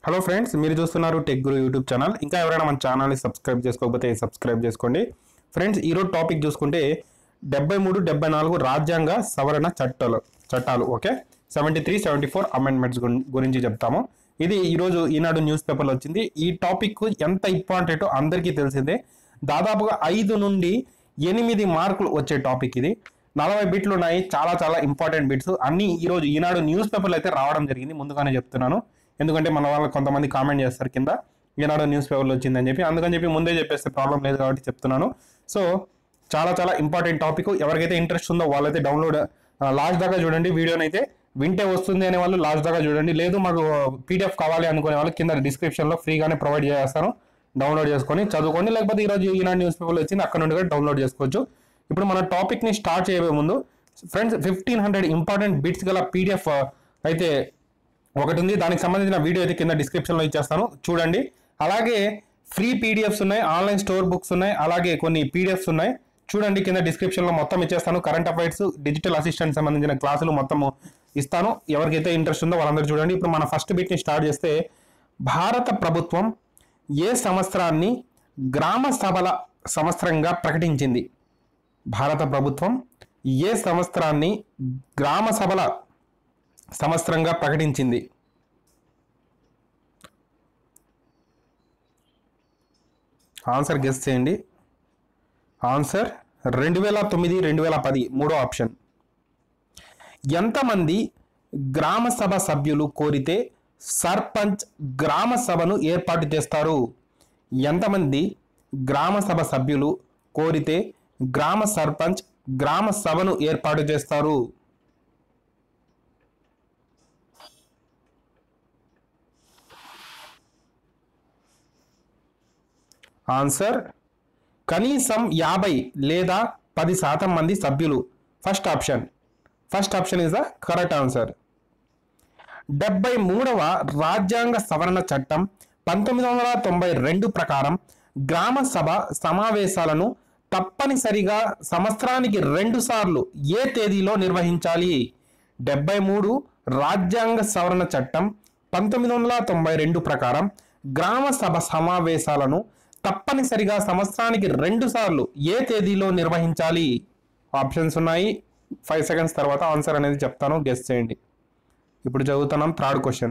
hello friends మీరు చూస్తున్నారు tech గురు YouTube channel ఇంకా ఎవరైనా మన ఛానల్ని సబ్స్క్రైబ్ చేసుకోకపోతే సబ్స్క్రైబ్ చేసుకోండి ఫ్రెండ్స్ ఈరోజు టాపిక్ చూసుకుంటే డెబ్బై మూడు డెబ్బై నాలుగు రాజ్యాంగ సవరణ చట్టాలు చట్టాలు okay seventy three seventy four amendments గురించి చెప్తాము ఇది ఈరోజు ఈనాడు న్యూస్ పేపర్లో వచ్చింది ఈ టాపిక్ ఎంత ఇంపార్టెంట్ అందరికీ తెలిసిందే దాదాపుగా ఐదు నుండి ఎనిమిది మార్కులు వచ్చే టాపిక్ ఇది నలభై బిట్లు ఉన్నాయి చాలా చాలా ఇంపార్టెంట్ బిట్స్ అన్ని ఈరోజు ఈనాడు న్యూస్ పేపర్లో అయితే రావడం జరిగింది ముందుగానే చెప్తున్నాను ఎందుకంటే మన వాళ్ళు కొంతమంది కామెంట్ చేస్తారు కింద ఈనాడు న్యూస్ పేపర్లో వచ్చిందని చెప్పి అందుకని చెప్పి ముందే చెప్పేస్తే ప్రాబ్లం లేదు కాబట్టి చెప్తున్నాను సో చాలా చాలా ఇంపార్టెంట్ టాపిక్ ఎవరికైతే ఇంట్రెస్ట్ ఉందో వాళ్ళైతే డౌన్లోడ్ లాస్ట్ దాకా చూడండి వీడియోని అయితే వింటే వస్తుంది అనే వాళ్ళు లాస్ట్ దాకా చూడండి లేదు మాకు పీడిఎఫ్ కావాలి అనుకునే వాళ్ళు కింద డిస్క్రిప్షన్లో ఫ్రీగానే ప్రొవైడ్ చేస్తాను డౌన్లోడ్ చేసుకొని చదువుకోండి లేకపోతే ఈరోజు ఈనాడు న్యూస్ పేపర్లో వచ్చింది అక్కడ నుండి కూడా డౌన్లోడ్ చేసుకోవచ్చు ఇప్పుడు మన టాపిక్ని స్టార్ట్ చేయబోయే ముందు friends fifteen hundred important bits గల పీడిఎఫ్ అయితే ఒకటి ఉంది దానికి సంబంధించిన వీడియో అయితే కింద డిస్క్రిప్షన్లో ఇచ్చేస్తాను చూడండి అలాగే ఫ్రీ పీడిఎఫ్స్ ఉన్నాయి ఆన్లైన్ స్టోర్ బుక్స్ ఉన్నాయి అలాగే కొన్ని పీడిఎఫ్స్ ఉన్నాయి చూడండి కింద డిస్క్రిప్షన్లో మొత్తం ఇచ్చేస్తాను కరెంట్ అఫైర్స్ డిజిటల్ అసిస్టెంట్ సంబంధించిన క్లాసులు మొత్తం ఇస్తాను ఎవరికైతే ఇంట్రెస్ట్ ఉందో వాళ్ళందరూ చూడండి ఇప్పుడు మన ఫస్ట్ బిట్ని స్టార్ట్ చేస్తే భారత ప్రభుత్వం ఏ సంవత్సరాన్ని గ్రామ సభల సంవత్సరంగా ప్రకటించింది భారత ప్రభుత్వం ఏ సంవత్సరాన్ని గ్రామ సభల సంవత్సరంగా ప్రకటించింది ఆన్సర్ గెస్ చేయండి ఆన్సర్ రెండు వేల తొమ్మిది రెండు వేల పది మూడో ఆప్షన్ ఎంతమంది గ్రామ సభ సభ్యులు కోరితే సర్పంచ్ గ్రామ సభను ఏర్పాటు చేస్తారు ఎంతమంది గ్రామ సభ సభ్యులు కోరితే గ్రామ సర్పంచ్ గ్రామ సభను ఏర్పాటు చేస్తారు ఆన్సర్ కనీసం యాభై లేదా పది శాతం మంది సభ్యులు first option first option is the correct answer డెబ్బై మూడవ రాజ్యాంగ సవరణ చట్టం పంతొమ్మిది వందల తొంభై రెండు ప్రకారం గ్రామ సభ సమావేశాలను తప్పనిసరిగా సంవత్సరానికి రెండు సార్లు ఏ తేదీలో నిర్వహించాలి డెబ్బై మూడు రాజ్యాంగ సవరణ చట్టం పంతొమ్మిది వందల తొంభై రెండు ప్రకారం గ్రామ సభ సమావేశాలను తప్పనిసరిగా సంవత్సరానికి రెండు సార్లు ఏ తేదీలో నిర్వహించాలి ఆప్షన్స్ ఉన్నాయి ఫైవ్ సెకండ్స్ తర్వాత ఆన్సర్ అనేది చెప్తాను గెస్ చేయండి ఇప్పుడు చదువుతున్నాం థర్డ్ క్వశ్చన్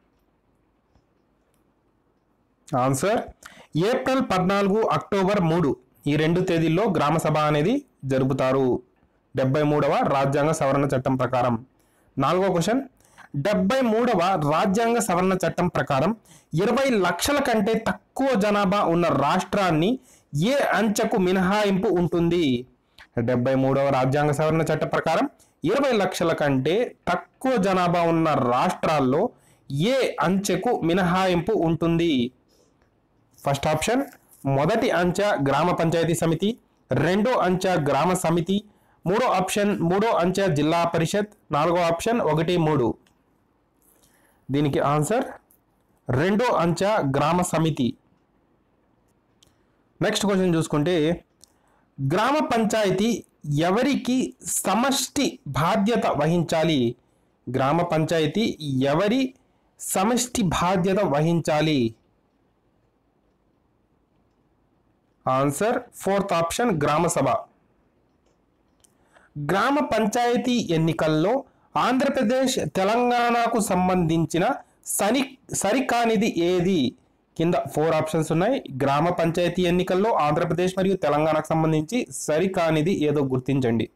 ఆన్సర్ ఏప్రిల్ పద్నాలుగు అక్టోబర్ మూడు ఈ రెండు తేదీల్లో గ్రామ సభ అనేది జరుపుతారు డెబ్బై మూడవ రాజ్యాంగ సవరణ చట్టం ప్రకారం నాలుగో క్వశ్చన్ డెబ్బై మూడవ రాజ్యాంగ సవరణ చట్టం ప్రకారం ఇరవై లక్షల కంటే తక్కువ జనాభా ఉన్న రాష్ట్రాన్ని ఏ అంచెకు మినహాయింపు ఉంటుంది డెబ్బై మూడవ రాజ్యాంగ సవరణ చట్టం ప్రకారం ఇరవై లక్షల కంటే తక్కువ జనాభా ఉన్న రాష్ట్రాల్లో ఏ అంచెకు మినహాయింపు ఉంటుంది ఫస్ట్ ఆప్షన్ మొదటి అంచె గ్రామ పంచాయతీ సమితి రెండో అంచె గ్రామ సమితి మూడో ఆప్షన్ మూడో అంచె జిల్లా పరిషత్ నాలుగో ఆప్షన్ ఒకటి మూడు దీనికి ఆన్సర్ రెండో అంచె గ్రామ సమితి నెక్స్ట్ క్వశ్చన్ చూసుకుంటే గ్రామ పంచాయతీ ఎవరికి సమష్టి బాధ్యత వహించాలి గ్రామ పంచాయతీ ఎవరి సమష్టి బాధ్యత వహించాలి ఆన్సర్ ఫోర్త్ ఆప్షన్ గ్రామ సభ గ్రామ పంచాయతీ ఎన్నికల్లో ఆంధ్రప్రదేశ్ తెలంగాణకు సంబంధించిన సరి సరికానిది ఏది కింద ఫోర్ ఆప్షన్స్ ఉన్నాయి గ్రామ పంచాయతీ ఎన్నికల్లో ఆంధ్రప్రదేశ్ మరియు తెలంగాణకు సంబంధించి సరికానిది ఏదో గుర్తించండి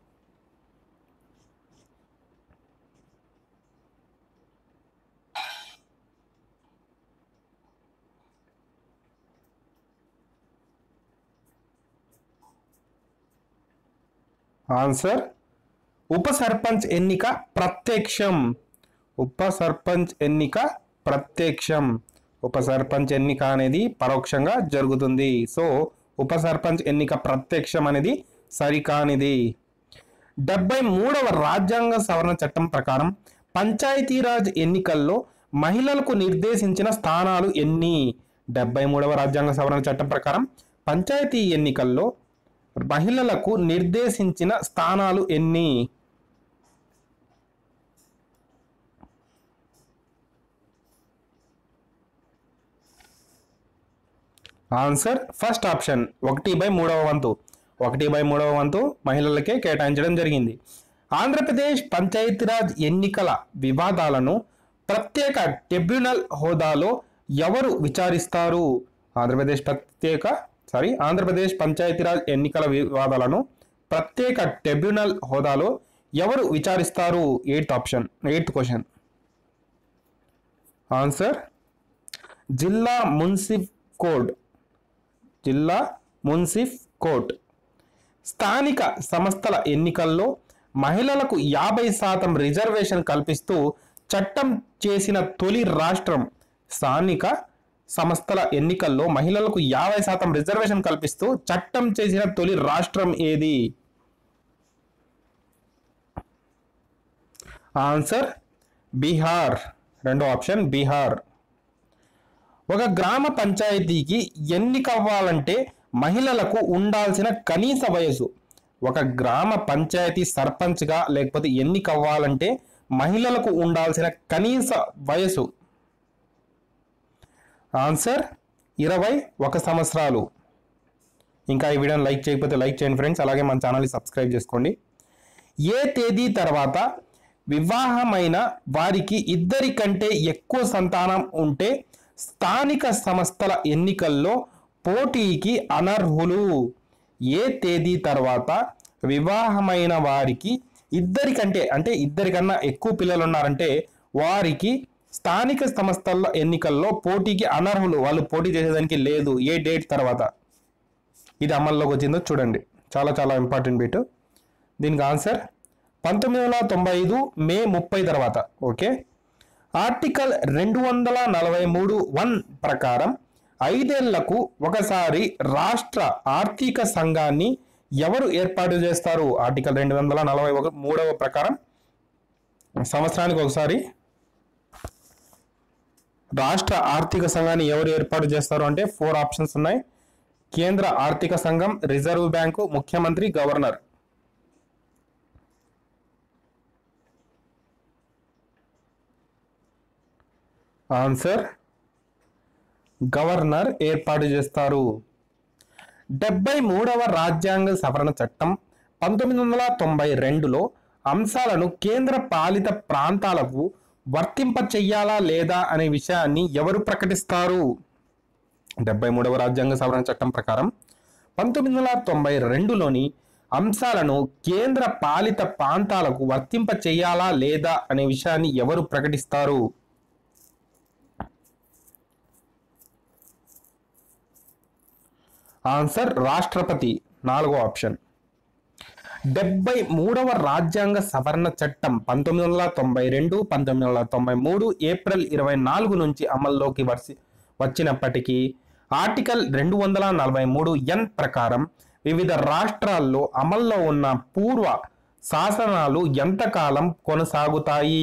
ఆన్సర్ ఉప సర్పంచ్ ఎన్నిక ప్రత్యక్షం ఉప సర్పంచ్ ఎన్నిక ప్రత్యక్షం ఉప సర్పంచ్ ఎన్నిక అనేది పరోక్షంగా జరుగుతుంది సో ఉప సర్పంచ్ ఎన్నిక ప్రత్యక్షం అనేది సరికానిది డెబ్బై మూడవ రాజ్యాంగ సవరణ చట్టం ప్రకారం పంచాయతీరాజ్ ఎన్నికల్లో మహిళలకు నిర్దేశించిన స్థానాలు ఎన్ని డెబ్బై మూడవ రాజ్యాంగ సవరణ చట్టం ప్రకారం పంచాయతీ ఎన్నికల్లో మహిళలకు నిర్దేశించిన స్థానాలు ఎన్ని ఆన్సర్ ఫస్ట్ ఆప్షన్ ఒకటి బై మూడవ వంతు ఒకటి బై మూడవ వంతు మహిళలకే కేటాయించడం జరిగింది ఆంధ్రప్రదేశ్ పంచాయతీరాజ్ ఎన్నికల వివాదాలను ప్రత్యేక ట్రిబ్యునల్ హోదాలో ఎవరు విచారిస్తారు ఆంధ్రప్రదేశ్ ప్రత్యేక సారీ ఆంధ్రప్రదేశ్ పంచాయతీరాజ్ ఎన్నికల వివాదాలను ప్రత్యేక ట్రిబ్యునల్ హోదాలో ఎవరు విచారిస్తారు eighth option eighth question answer జిల్లా మున్సిఫ్ కోడ్ జిల్లా మున్సిఫ్ కోర్ట్ స్థానిక సంస్థల ఎన్నికల్లో మహిళలకు యాభై శాతం రిజర్వేషన్ కల్పిస్తూ చట్టం చేసిన తొలి రాష్ట్రం స్థానిక సంస్థల ఎన్నికల్లో మహిళలకు యాభై శాతం రిజర్వేషన్ కల్పిస్తూ చట్టం చేసిన తొలి రాష్ట్రం ఏది ఆన్సర్ బీహార్ రెండో ఆప్షన్ బీహార్ ఒక గ్రామ పంచాయతీకి ఎన్నికవ్వాలంటే మహిళలకు ఉండాల్సిన కనీస వయసు ఒక గ్రామ పంచాయతీ సర్పంచ్గా లేకపోతే ఎన్నికవ్వాలంటే మహిళలకు ఉండాల్సిన కనీస వయసు ఆన్సర్ ఇరవై ఒక సంవత్సరాలు ఇంకా ఈ వీడియోని లైక్ చేయకపోతే లైక్ చేయండి ఫ్రెండ్స్ అలాగే మన ఛానల్ని సబ్స్క్రైబ్ చేసుకోండి ఏ తేదీ తర్వాత వివాహమైన వారికి ఇద్దరి కంటే ఎక్కువ సంతానం ఉంటే స్థానిక సంస్థల ఎన్నికల్లో పోటీకి అనర్హులు ఏ తేదీ తర్వాత వివాహమైన వారికి ఇద్దరి కంటే అంటే ఇద్దరికన్నా ఎక్కువ పిల్లలు ఉన్నారంటే వారికి స్థానిక సంస్థల ఎన్నికల్లో పోటీకి అనర్హులు వాళ్ళు పోటీ చేసేదానికి లేదు ఏ డేట్ తర్వాత ఇది అమల్లోకి వచ్చిందో చూడండి చాలా చాలా ఇంపార్టెంట్ బిట్ దీనికి ఆన్సర్ పంతొమ్మిది వందల తొంభై ఐదు మే ముప్పై తర్వాత ఓకే ఆర్టికల్ రెండు వందల నలభై మూడు వన్ ప్రకారం ఐదేళ్లకు ఒకసారి రాష్ట్ర ఆర్థిక సంఘాన్ని ఎవరు ఏర్పాటు చేస్తారు ఆర్టికల్ రెండు వందల నలభై ఒక మూడవ ప్రకారం సంవత్సరానికి ఒకసారి రాష్ట్ర ఆర్థిక సంఘాన్ని ఎవరు ఏర్పాటు చేస్తారు అంటే ఫోర్ ఆప్షన్స్ ఉన్నాయి కేంద్ర ఆర్థిక సంఘం రిజర్వ్ బ్యాంకు ముఖ్యమంత్రి గవర్నర్ ఆన్సర్ గవర్నర్ ఏర్పాటు చేస్తారు డెబ్బై మూడవ రాజ్యాంగ సవరణ చట్టం పంతొమ్మిది వందల తొంభై రెండులో అంశాలను కేంద్ర పాలిత ప్రాంతాలకు వర్తింప చెయ్యాలా లేదా అనే విషయాన్ని ఎవరు ప్రకటిస్తారు డెబ్బై మూడవ రాజ్యాంగ సవరణ చట్టం ప్రకారం పంతొమ్మిది వందల తొంభై రెండులోని అంశాలను కేంద్ర పాలిత ప్రాంతాలకు వర్తింప చేయాలా లేదా అనే విషయాన్ని ఎవరు ప్రకటిస్తారు ఆన్సర్ రాష్ట్రపతి నాలుగో ఆప్షన్ డెబ్బై మూడవ రాజ్యాంగ సవరణ చట్టం పంతొమ్మిది వందల తొంభై రెండు పంతొమ్మిది వందల తొంభై మూడు ఏప్రిల్ ఇరవై నాలుగు నుంచి అమల్లోకి వర్సి వచ్చినప్పటికీ ఆర్టికల్ రెండు వందల నలభై మూడు ఎన్ ప్రకారం వివిధ రాష్ట్రాల్లో అమల్లో ఉన్న పూర్వ శాసనాలు ఎంతకాలం కొనసాగుతాయి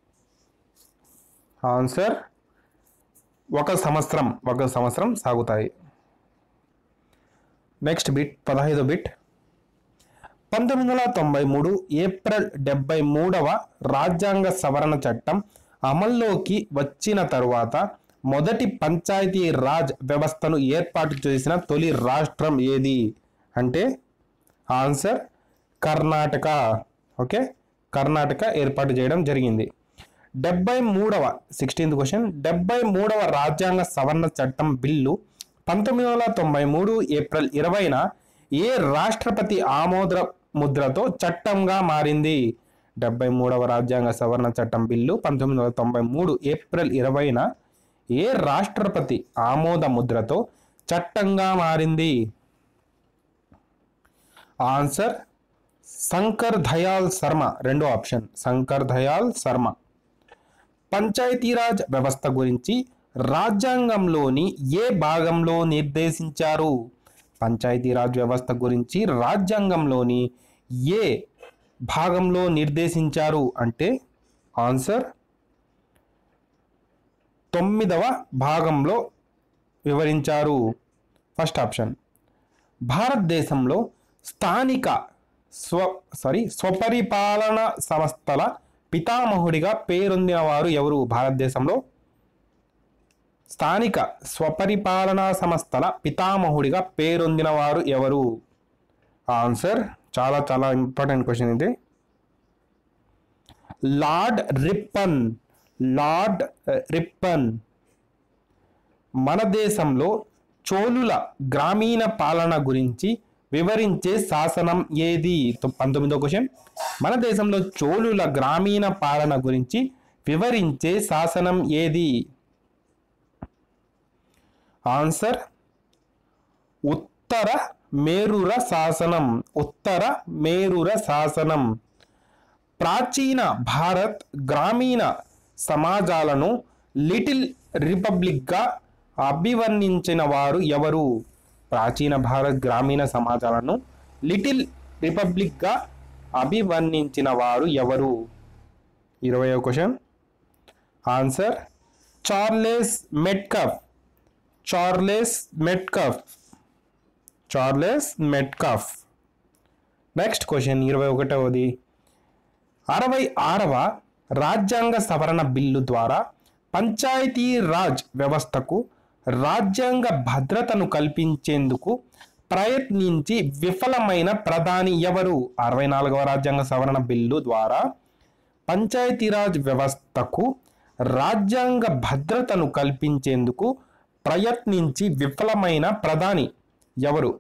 ఆన్సర్ ఒక సంవత్సరం ఒక సంవత్సరం సాగుతాయి నెక్స్ట్ బిట్ పదహైదో బిట్ పంతొమ్మిది వందల తొంభై మూడు ఏప్రిల్ డెబ్బై మూడవ రాజ్యాంగ సవరణ చట్టం అమల్లోకి వచ్చిన తరువాత మొదటి పంచాయతీ రాజ్ వ్యవస్థను ఏర్పాటు చేసిన తొలి రాష్ట్రం ఏది అంటే ఆన్సర్ కర్ణాటక ఓకే కర్ణాటక ఏర్పాటు చేయడం జరిగింది డెబ్బై మూడవ సిక్స్టీన్త్ క్వశ్చన్ డెబ్బై మూడవ రాజ్యాంగ సవరణ చట్టం బిల్లు పంతొమ్మిది వందల తొంభై మూడు ఏప్రిల్ ఇరవైన ఏ రాష్ట్రపతి ఆమోద ముద్రతో చట్టంగా మారింది డెబ్బై మూడవ రాజ్యాంగ సవరణ చట్టం బిల్లు పంతొమ్మిది వందల తొంభై మూడు ఏప్రిల్ ఇరవైన ఏ రాష్ట్రపతి ఆమోద ముద్రతో చట్టంగా మారింది ఆన్సర్ శంకర్ దయాల్ శర్మ రెండో ఆప్షన్ శంకర్ దయాల్ శర్మ పంచాయతీరాజ్ వ్యవస్థ గురించి రాజ్యాంగంలోని ఏ భాగంలో నిర్దేశించారు పంచాయతీరాజ్ వ్యవస్థ గురించి రాజ్యాంగంలోని ఏ భాగంలో నిర్దేశించారు అంటే ఆన్సర్ తొమ్మిదవ భాగంలో వివరించారు ఫస్ట్ ఆప్షన్ భారతదేశంలో స్థానిక స్వ సారీ స్వపరిపాలన సంస్థల పితామహుడిగా పేరొందిన వారు ఎవరు భారతదేశంలో స్థానిక స్వపరిపాలనా సంస్థల పితామహుడిగా పేరొందిన వారు ఎవరు ఆన్సర్ చాలా చాలా ఇంపార్టెంట్ క్వశ్చన్ ఇది లార్డ్ రిప్పన్ లార్డ్ రిప్పన్ మన దేశంలో చోళుల గ్రామీణ పాలన గురించి వివరించే శాసనం ఏది తొ- పంతొమ్మిదో క్వశ్చన్ మన దేశంలో చోళుల గ్రామీణ పాలన గురించి వివరించే శాసనం ఏది ఆన్సర్ ఉత్తర మేరుర శాసనం ఉత్తర మేరుర శాసనం ప్రాచీన భారత్ గ్రామీణ సమాజాలను లిటిల్ రిపబ్లిక్గా అభివర్ణించిన వారు ఎవరు ప్రాచీన భారత్ గ్రామీణ సమాజాలను లిటిల్ రిపబ్లిక్గా అభివర్ణించిన వారు ఎవరు ఇరవై question answer Charles Metcalfe Charles Metcalfe Charles Metcalfe next question ఇరవై ఒకటవది అరవై ఆరవ రాజ్యాంగ సవరణ బిల్లు ద్వారా పంచాయతీ రాజ్ వ్యవస్థకు రాజ్యాంగ భద్రతను కల్పించేందుకు ప్రయత్నించి విఫలమైన ప్రధాని ఎవరు అరవై నాలుగవ రాజ్యాంగ సవరణ బిల్లు ద్వారా పంచాయతీరాజ్ వ్యవస్థకు రాజ్యాంగ భద్రతను కల్పించేందుకు ప్రయత్నించి విఫలమైన ప్రధాని ఎవరు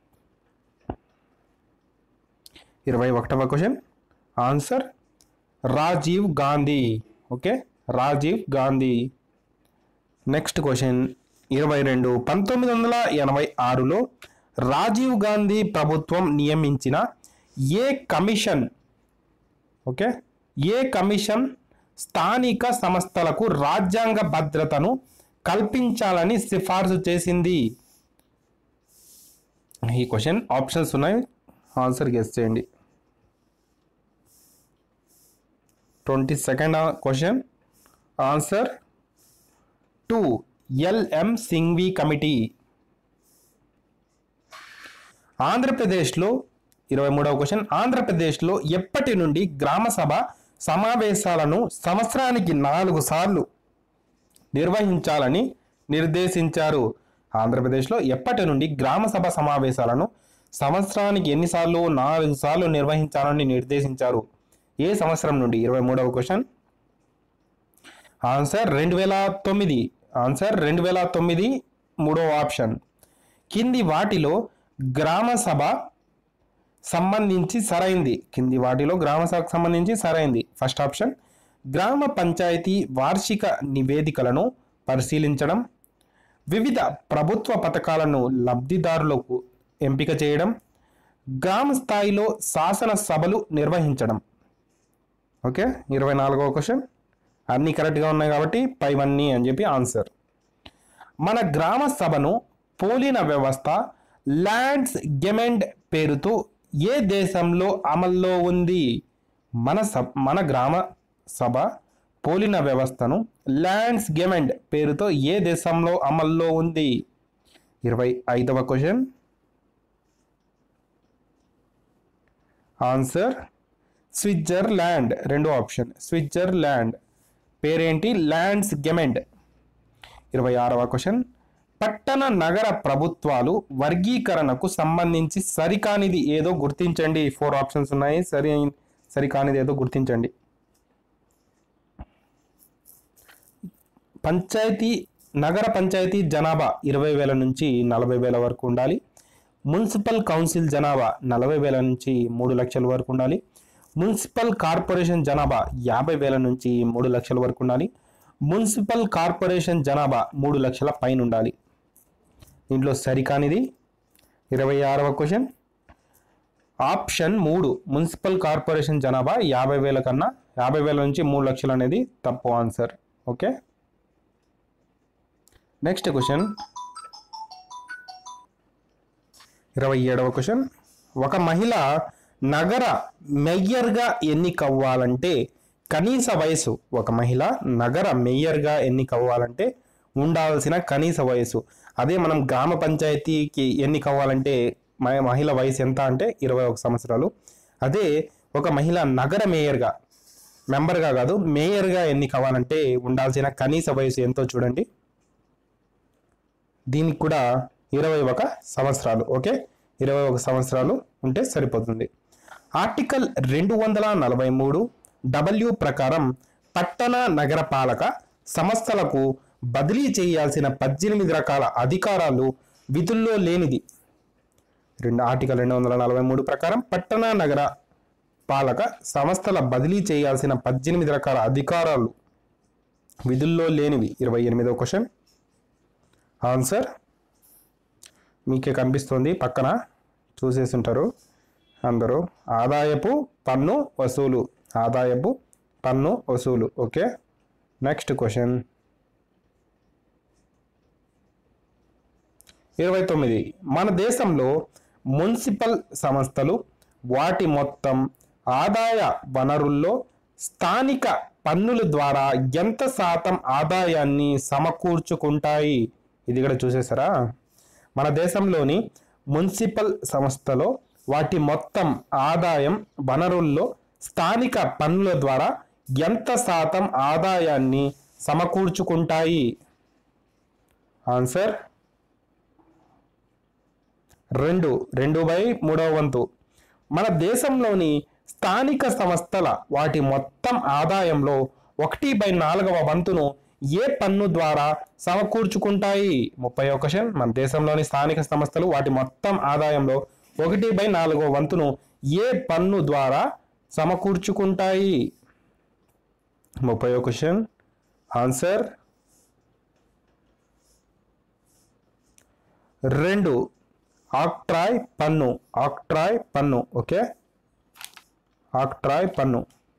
ఇరవై ఒకటవ question answer Rajiv Gandhi okay Rajiv Gandhi next question ఇరవై రెండు పంతొమ్మిది వందల ఎనభై ఆరులో రాజీవ్ గాంధీ ప్రభుత్వం నియమించిన ఏ కమిషన్ ఓకే ఏ కమిషన్ స్థానిక సంస్థలకు రాజ్యాంగ భద్రతను కల్పించాలని సిఫార్సు చేసింది ఈ క్వశ్చన్ ఆప్షన్స్ ఉన్నాయి ఆన్సర్ గెస్ చేయండి twenty second question answer two L M Singhvi committee ఆంధ్రప్రదేశ్లో ఇరవై మూడవ క్వశ్చన్ ఆంధ్రప్రదేశ్లో ఎప్పటి నుండి గ్రామ సభ సమావేశాలను సంవత్సరానికి నాలుగు సార్లు నిర్వహించాలని నిర్దేశించారు ఆంధ్రప్రదేశ్లో ఎప్పటి నుండి గ్రామ సభ సమావేశాలను సంవత్సరానికి ఎన్నిసార్లు నాలుగు సార్లు నిర్వహించాలని నిర్దేశించారు ఏ సంవత్సరం నుండి ఇరవై మూడవ క్వశ్చన్ ఆన్సర్ రెండు వేల తొమ్మిది ఆన్సర్ రెండు వేల తొమ్మిది మూడవ ఆప్షన్ కింది వాటిలో గ్రామ సభ సంబంధించి సరైంది కింది వాటిలో గ్రామ సభకు సంబంధించి సరైంది ఫస్ట్ ఆప్షన్ గ్రామ పంచాయతీ వార్షిక నివేదికలను పరిశీలించడం వివిధ ప్రభుత్వ పథకాలను లబ్ధిదారులకు ఎంపిక చేయడం గ్రామ స్థాయిలో శాసన సభలు నిర్వహించడం ఓకే ఇరవై నాలుగవ క్వశ్చన్ అన్నీ కరెక్ట్గా ఉన్నాయి కాబట్టి పైవన్నీ అని చెప్పి ఆన్సర్ మన గ్రామ సభను పోలిన వ్యవస్థ ల్యాండ్స్ గెమెండ్ పేరుతో ఏ దేశంలో అమల్లో ఉంది మన సబ్ మన గ్రామ సభ పోలిన వ్యవస్థను ల్యాండ్స్ గెమెండ్ పేరుతో ఏ దేశంలో అమల్లో ఉంది ఇరవై ఐదవ క్వశ్చన్ ఆన్సర్ స్విట్జర్లాండ్ రెండో ఆప్షన్ స్విట్జర్లాండ్ పేరేంటి ల్యాండ్స్ గెమెండ్ ఇరవై ఆరవ క్వశ్చన్ పట్టణ నగర ప్రభుత్వాలు వర్గీకరణకు సంబంధించి సరికానిది ఏదో గుర్తించండి ఫోర్ ఆప్షన్స్ ఉన్నాయి సరి సరికానిది ఏదో గుర్తించండి పంచాయతీ నగర పంచాయతీ జనాభా ఇరవై వేల నుంచి నలభై వేల వరకు ఉండాలి మున్సిపల్ కౌన్సిల్ జనాభా నలభై వేల నుంచి మూడు లక్షల వరకు ఉండాలి మున్సిపల్ కార్పొరేషన్ జనాభా యాభై వేల నుంచి మూడు లక్షల వరకు ఉండాలి మున్సిపల్ కార్పొరేషన్ జనాభా మూడు లక్షల పైన ఉండాలి దీంట్లో సరికానిది ఇరవై ఆరవ క్వశ్చన్ ఆప్షన్ మూడు మున్సిపల్ కార్పొరేషన్ జనాభా యాభై వేల కన్నా యాభై వేల నుంచి మూడు లక్షలు అనేది తప్పు ఆన్సర్ ఓకే నెక్స్ట్ క్వశ్చన్ ఇరవై ఏడవ క్వశ్చన్ ఒక మహిళ నగర మేయర్గా ఎన్నికవ్వాలంటే కనీస వయసు ఒక మహిళ నగర మేయర్గా ఎన్నికవ్వాలంటే ఉండాల్సిన కనీస వయసు అదే మనం గ్రామ పంచాయతీకి ఎన్నికవ్వాలంటే మ- మహిళ వయసు ఎంత అంటే ఇరవై ఒక సంవత్సరాలు అదే ఒక మహిళ నగర మేయర్గా మెంబర్గా కాదు మేయర్గా ఎన్నికవ్వాలంటే ఉండాల్సిన కనీస వయసు ఎంతో చూడండి దీనికి కూడా ఇరవై ఒక సంవత్సరాలు ఓకే ఇరవై ఒక సంవత్సరాలు ఉంటే సరిపోతుంది ఆర్టికల్ రెండు వందల నలభై మూడు డబ్ల్యూ ప్రకారం పట్టణ నగరపాలక సంస్థలకు బదిలీ చేయాల్సిన పద్దెనిమిది రకాల అధికారాలు విధుల్లో లేనిది రెండు ఆర్టికల్ రెండు వందల నలభై మూడు ప్రకారం పట్టణ నగర పాలక సంస్థల బదిలీ చేయాల్సిన పద్దెనిమిది రకాల అధికారాలు విధుల్లో లేనివి ఇరవై ఎనిమిదో క్వశ్చన్ ఆన్సర్ మీకే కనిపిస్తుంది పక్కన చూసేసి ఉంటారు అందరూ ఆదాయపు పన్ను వసూలు ఆదాయపు పన్ను వసూలు ఓకే నెక్స్ట్ క్వశ్చన్ ఇరవై తొమ్మిది మన దేశంలో మున్సిపల్ సంస్థలు వాటి మొత్తం ఆదాయ వనరుల్లో స్థానిక పన్నుల ద్వారా ఎంత శాతం ఆదాయాన్ని సమకూర్చుకుంటాయి ఇది కూడా చూసేసారా మన దేశంలోని మున్సిపల్ సంస్థలో వాటి మొత్తం ఆదాయం వనరుల్లో స్థానిక పన్నుల ద్వారా ఎంత శాతం ఆదాయాన్ని సమకూర్చుకుంటాయి ఆన్సర్ రెండు రెండు బై మూడవ వంతు మన దేశంలోని స్థానిక సంస్థల వాటి మొత్తం ఆదాయంలో ఒకటి బై నాలుగవ వంతును ఏ పన్ను ద్వారా సమకూర్చుకుంటాయి ముప్పై క్వశ్చన్ మన దేశంలోని స్థానిక సంస్థలు వాటి మొత్తం ఆదాయంలో ఒకటి బై నాలుగవ వంతును ఏ పన్ను ద్వారా సమకూర్చుకుంటాయి ముప్పై క్వశ్చన్ ఆన్సర్ రెండు ఆక్ట్రాయ్ పన్ను ఆక్ట్రాయ్ పన్ను ఓకే ఆక్ట్రాయ్ పన్ను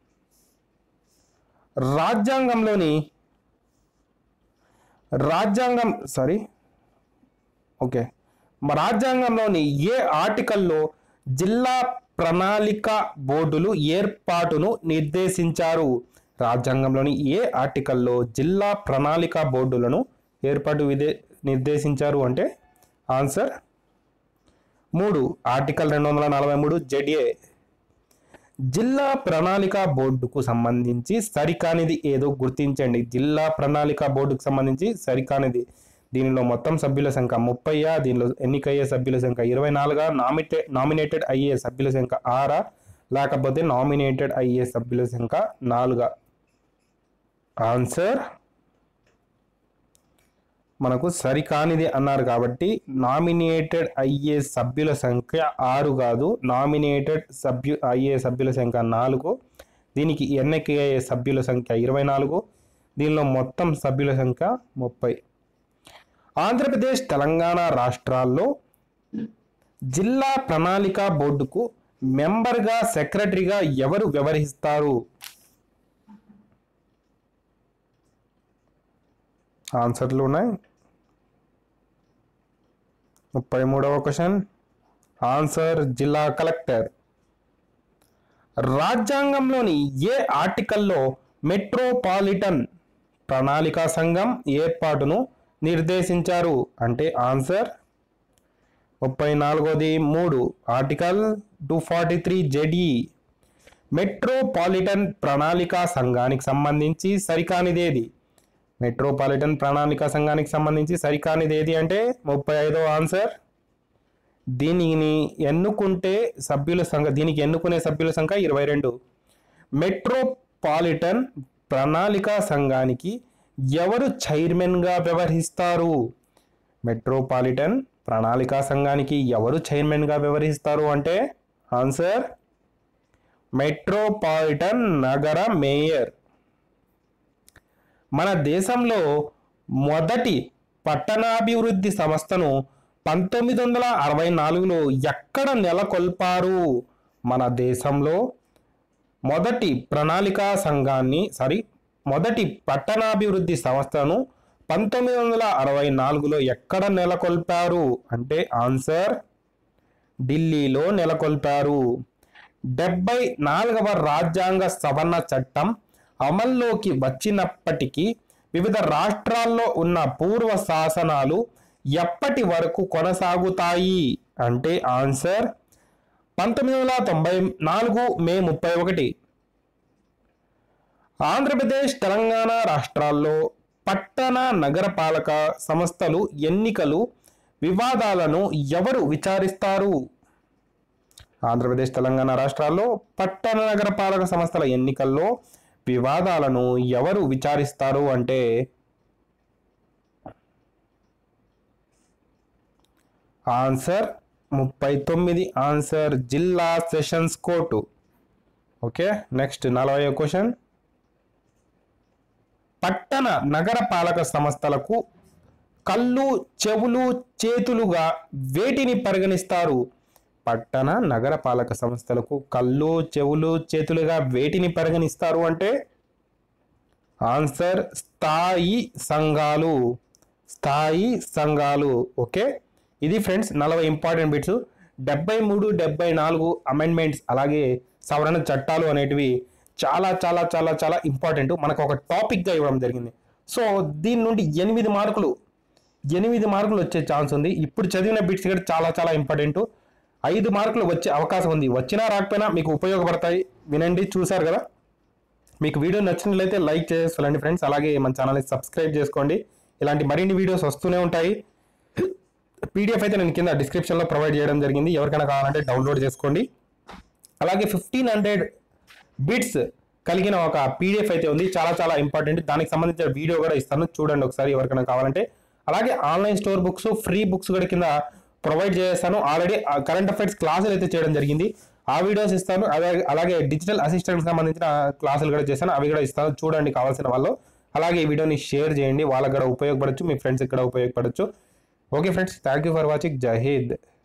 రాజ్యాంగంలోని రాజ్యాంగం సారీ ఓకే మా రాజ్యాంగంలోని ఏ ఆర్టికల్లో జిల్లా ప్రణాళిక బోర్డులు ఏర్పాటును నిర్దేశించారు రాజ్యాంగంలోని ఏ ఆర్టికల్లో జిల్లా ప్రణాళిక బోర్డులను ఏర్పాటు విదే నిర్దేశించారు అంటే ఆన్సర్ మూడు ఆర్టికల్ రెండు వందల నలభై మూడు జెడ్ఏ జిల్లా ప్రణాళిక బోర్డుకు సంబంధించి సరికానిది ఏదో గుర్తించండి జిల్లా ప్రణాళిక బోర్డుకు సంబంధించి సరికానిది దీనిలో మొత్తం సభ్యుల సంఖ్య ముప్పైయా దీనిలో ఎన్నికయ్యే సభ్యుల సంఖ్య ఇరవై నాలుగా నామిటే నామినేటెడ్ అయ్యే సభ్యుల సంఖ్య ఆరా లేకపోతే నామినేటెడ్ అయ్యే సభ్యుల సంఖ్య నాలుగా ఆన్సర్ మనకు సరికానిది అన్నారు కాబట్టి నామినేటెడ్ అయ్యే సభ్యుల సంఖ్య ఆరు కాదు నామినేటెడ్ సభ్యు అయ్యే సభ్యుల సంఖ్య నాలుగు దీనికి ఎన్నికయ్యే సభ్యుల సంఖ్య ఇరవై నాలుగు దీనిలో మొత్తం సభ్యుల సంఖ్య ముప్పై ఆంధ్రప్రదేశ్ తెలంగాణ రాష్ట్రాల్లో జిల్లా ప్రణాళిక బోర్డుకు మెంబర్గా సెక్రటరీగా ఎవరు వ్యవహరిస్తారు ఆన్సర్లు ఉన్నాయి ముప్పై మూడవ క్వశ్చన్ ఆన్సర్ జిల్లా కలెక్టర్ రాజ్యాంగంలోని ఏ ఆర్టికల్లో మెట్రోపాలిటన్ ప్రణాళికా సంఘం ఏర్పాటును నిర్దేశించారు అంటే ఆన్సర్ ముప్పై నాలుగోది మూడు article two forty three Z D metropolitan ప్రణాళికా సంఘానికి సంబంధించి సరికానిదేది మెట్రోపాలిటన్ ప్రణాళికా సంఘానికి సంబంధించి సరికానిది ఏది అంటే ముప్పై ఐదో ఆన్సర్ దీనిని ఎన్నుకుంటే సభ్యుల సంఖ్య దీనికి ఎన్నుకునే సభ్యుల సంఖ్య ఇరవై రెండు మెట్రోపాలిటన్ ప్రణాళికా సంఘానికి ఎవరు చైర్మన్గా వ్యవహరిస్తారు మెట్రోపాలిటన్ ప్రణాళికా సంఘానికి ఎవరు చైర్మన్గా వ్యవహరిస్తారు అంటే ఆన్సర్ మెట్రోపాలిటన్ నగర మేయర్ మన దేశంలో మొదటి పట్టణాభివృద్ధి సంస్థను పంతొమ్మిది వందల అరవై నాలుగులో ఎక్కడ నెలకొల్పారు మన దేశంలో మొదటి ప్రణాళికా సంఘాన్ని సారీ మొదటి పట్టణాభివృద్ధి సంస్థను పంతొమ్మిది వందల అరవై నాలుగులో ఎక్కడ నెలకొల్పారు అంటే ఆన్సర్ ఢిల్లీలో నెలకొల్పారు డెబ్బై నాలుగవ రాజ్యాంగ సవరణ చట్టం అమల్లోకి వచ్చినప్పటికీ వివిధ రాష్ట్రాల్లో ఉన్న పూర్వ శాసనాలు ఎప్పటి వరకు కొనసాగుతాయి అంటే ఆన్సర్ పంతొమ్మిది వందల తొంభై నాలుగు మే ముప్పై ఒకటి ఆంధ్రప్రదేశ్ తెలంగాణ రాష్ట్రాల్లో పట్టణ నగరపాలక సంస్థలు ఎన్నికలు వివాదాలను ఎవరు విచారిస్తారు ఆంధ్రప్రదేశ్ తెలంగాణ రాష్ట్రాల్లో పట్టణ నగరపాలక సంస్థల ఎన్నికల్లో వివాదాలను ఎవరు విచారిస్తారు అంటే ఆన్సర్ ముప్పై తొమ్మిది ఆన్సర్ జిల్లా సెషన్స్ కోర్టు ఓకే నెక్స్ట్ నలభై క్వశ్చన్ పట్టణ నగర పాలక సంస్థలకు కళ్ళు చెవులు చేతులుగా వేటిని పరిగణిస్తారు పట్టణ నగర పాలక సంస్థలకు కళ్ళు చెవులు చేతులుగా వేటిని పరిగణిస్తారు అంటే ఆన్సర్ స్థాయి సంఘాలు స్థాయి సంఘాలు ఓకే ఇది ఫ్రెండ్స్ నలభై ఇంపార్టెంట్ బిట్స్ డెబ్బై మూడు డెబ్బై నాలుగు అమెండ్మెంట్స్ అలాగే సవరణ చట్టాలు అనేటివి చాలా చాలా చాలా చాలా ఇంపార్టెంట్ మనకు ఒక టాపిక్గా ఇవ్వడం జరిగింది సో దీని నుండి ఎనిమిది మార్కులు ఎనిమిది మార్కులు వచ్చే ఛాన్స్ ఉంది ఇప్పుడు చదివిన బిట్స్ కూడా చాలా చాలా ఇంపార్టెంట్ ఐదు మార్కులు వచ్చే అవకాశం ఉంది వచ్చినా రాకపోయినా మీకు ఉపయోగపడతాయి వినండి చూశారు కదా మీకు వీడియో నచ్చినట్లయితే లైక్ చేసేసుకోండి ఫ్రెండ్స్ అలాగే మన ఛానల్ని సబ్స్క్రైబ్ చేసుకోండి ఇలాంటి మరిన్ని వీడియోస్ వస్తూనే ఉంటాయి పీడిఎఫ్ అయితే నేను కింద డిస్క్రిప్షన్లో ప్రొవైడ్ చేయడం జరిగింది ఎవరికైనా కావాలంటే డౌన్లోడ్ చేసుకోండి అలాగే ఫిఫ్టీన్ హండ్రెడ్ బిట్స్ కలిగిన ఒక పీడిఎఫ్ అయితే ఉంది చాలా చాలా ఇంపార్టెంట్ దానికి సంబంధించిన వీడియో కూడా ఇస్తాను చూడండి ఒకసారి ఎవరికైనా కావాలంటే అలాగే online store books free books కూడా కింద ప్రొవైడ్ చేస్తాను ఆల్రెడీ కరెంట్ అఫైర్స్ క్లాసులు అయితే చేయడం జరిగింది ఆ వీడియోస్ ఇస్తాను అలాగే అలాగే డిజిటల్ అసిస్టెంట్ సంబంధించిన క్లాసులు కూడా చేస్తాను అవి కూడా ఇస్తాను చూడండి కావాల్సిన వాళ్ళు అలాగే ఈ వీడియోని షేర్ చేయండి వాళ్ళకి కూడా ఉపయోగపడచ్చు మీ ఫ్రెండ్స్కి కూడా ఉపయోగపడచ్చు okay friends thank you for watching జై హింద్